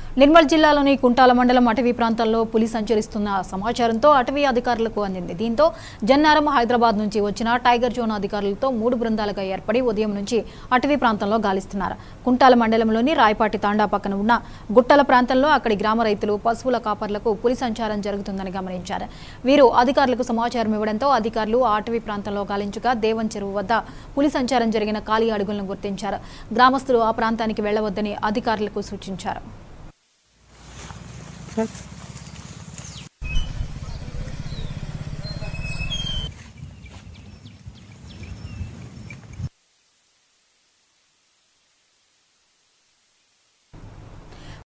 నిర్మల్ జిల్లాలోని కుంటాల మండలం అటవీ ప్రాంతాల్లో పులి సంచరిస్తున్న సమాచారంతో అటవీ అధికారులకు అందింది దీంతో జన్నారం హైదరాబాద్ నుంచి వచ్చిన టైగర్ జోన్ అధికారులతో మూడు బృందాలుగా ఏర్పడి ఉదయం నుంచి అటవీ ప్రాంతంలో గాలిస్తున్నారు కుంటాల మండలంలోని రాయపాటి తాండా పక్కన ఉన్న గుట్టల ప్రాంతంలో అక్కడి గ్రామ రైతులు పశువుల కాపర్లకు పులి సంచారం జరుగుతుందని గమనించారు వీరు అధికారులకు సమాచారం ఇవ్వడంతో అధికారులు ఆ అటవీ ప్రాంతంలో గాలించగా దేవన్ చెరువు వద్ద పులి సంచారం జరిగిన ఖాళీ అడుగులను గుర్తించారు గ్రామస్తులు ఆ ప్రాంతానికి వెళ్లవద్దని అధికారులకు సూచించారు సార్